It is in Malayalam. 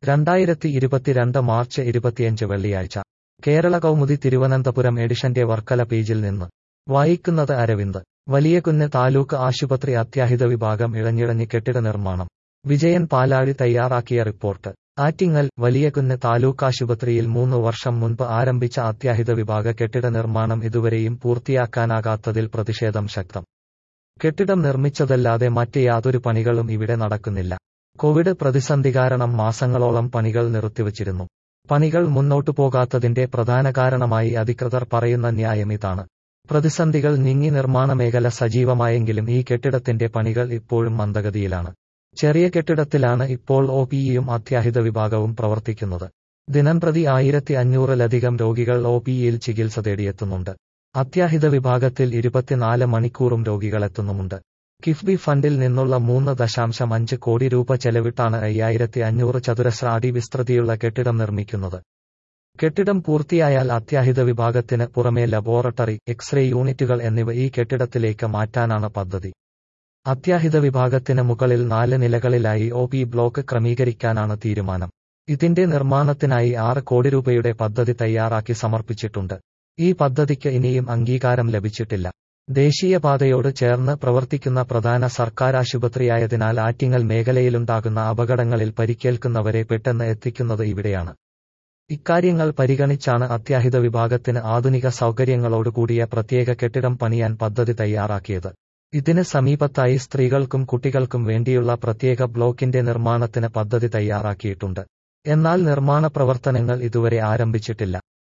രണ്ടായിരത്തി ഇരുപത്തിരണ്ട് മാർച്ച് ഇരുപത്തിയഞ്ച് വെള്ളിയാഴ്ച കേരള കൗമുദി തിരുവനന്തപുരം എഡിഷന്റെ വർക്കല പേജിൽ നിന്ന് വായിക്കുന്നത് അരവിന്ദ് വലിയകുന്ന് താലൂക്ക് ആശുപത്രി അത്യാഹിത വിഭാഗം ഇഴഞ്ഞിഴഞ്ഞ് കെട്ടിട നിർമ്മാണം വിജയൻ പാലാഴി തയ്യാറാക്കിയ റിപ്പോർട്ട് ആറ്റിങ്ങൽ വലിയകുന്ന് താലൂക്ക് ആശുപത്രിയിൽ മൂന്ന് വർഷം മുൻപ് ആരംഭിച്ച അത്യാഹിത വിഭാഗ കെട്ടിട നിർമ്മാണം ഇതുവരെയും പൂർത്തിയാക്കാനാകാത്തതിൽ പ്രതിഷേധം ശക്തം കെട്ടിടം നിർമ്മിച്ചതല്ലാതെ മറ്റ് യാതൊരു പണികളും ഇവിടെ നടക്കുന്നില്ല കോവിഡ് പ്രതിസന്ധി കാരണം മാസങ്ങളോളം പണികൾ നിർത്തിവച്ചിരുന്നു പണികൾ മുന്നോട്ടു പോകാത്തതിന്റെ പ്രധാന കാരണമായി അധികൃതർ പറയുന്ന ന്യായം ഇതാണ് പ്രതിസന്ധികൾ നീങ്ങി നിർമ്മാണ മേഖല സജീവമായെങ്കിലും ഈ കെട്ടിടത്തിന്റെ പണികൾ ഇപ്പോഴും മന്ദഗതിയിലാണ് ചെറിയ കെട്ടിടത്തിലാണ് ഇപ്പോൾ ഒ പിയും അത്യാഹിത വിഭാഗവും പ്രവർത്തിക്കുന്നത് ദിനംപ്രതി ആയിരത്തി അഞ്ഞൂറിലധികം രോഗികൾ ഒ പിയിൽ ചികിത്സ തേടിയെത്തുന്നുണ്ട് അത്യാഹിത വിഭാഗത്തിൽ ഇരുപത്തിനാല് മണിക്കൂറും രോഗികളെത്തുന്നുമുണ്ട് കിഫ്ബി ഫണ്ടിൽ നിന്നുള്ള മൂന്ന് ദശാംശം അഞ്ച് കോടി രൂപ ചെലവിട്ടാണ് അയ്യായിരത്തി അഞ്ഞൂറ് ചതുരശ്ര അടി വിസ്തൃതിയുള്ള കെട്ടിടം നിർമ്മിക്കുന്നത് കെട്ടിടം പൂർത്തിയായാൽ അത്യാഹിത വിഭാഗത്തിന് പുറമെ ലബോറട്ടറി എക്സ്റേ യൂണിറ്റുകൾ എന്നിവ ഈ കെട്ടിടത്തിലേക്ക് മാറ്റാനാണ് പദ്ധതി അത്യാഹിത വിഭാഗത്തിന് മുകളിൽ നാല് നിലകളിലായി ഒ പി ബ്ലോക്ക് ക്രമീകരിക്കാനാണ് തീരുമാനം ഇതിന്റെ നിർമ്മാണത്തിനായി ആറ് കോടി രൂപയുടെ പദ്ധതി തയ്യാറാക്കി സമർപ്പിച്ചിട്ടുണ്ട് ഈ പദ്ധതിക്ക് ഇനിയും അംഗീകാരം ലഭിച്ചിട്ടില്ല ദേശീയപാതയോട് ചേർന്ന് പ്രവർത്തിക്കുന്ന പ്രധാന സർക്കാർ ആശുപത്രിയായതിനാൽ ആറ്റിങ്ങൽ മേഖലയിലുണ്ടാകുന്ന അപകടങ്ങളിൽ പരിക്കേൽക്കുന്നവരെ പെട്ടെന്ന് എത്തിക്കുന്നത് ഇവിടെയാണ് ഇക്കാര്യങ്ങൾ പരിഗണിച്ചാണ് അത്യാഹിത വിഭാഗത്തിന് ആധുനിക സൗകര്യങ്ങളോടുകൂടിയ പ്രത്യേക കെട്ടിടം പണിയാൻ പദ്ധതി തയ്യാറാക്കിയത് ഇതിന് സമീപത്തായി സ്ത്രീകൾക്കും കുട്ടികൾക്കും വേണ്ടിയുള്ള പ്രത്യേക ബ്ലോക്കിന്റെ നിർമ്മാണത്തിന് പദ്ധതി തയ്യാറാക്കിയിട്ടുണ്ട് എന്നാൽ നിർമ്മാണ പ്രവർത്തനങ്ങൾ ഇതുവരെ ആരംഭിച്ചിട്ടില്ല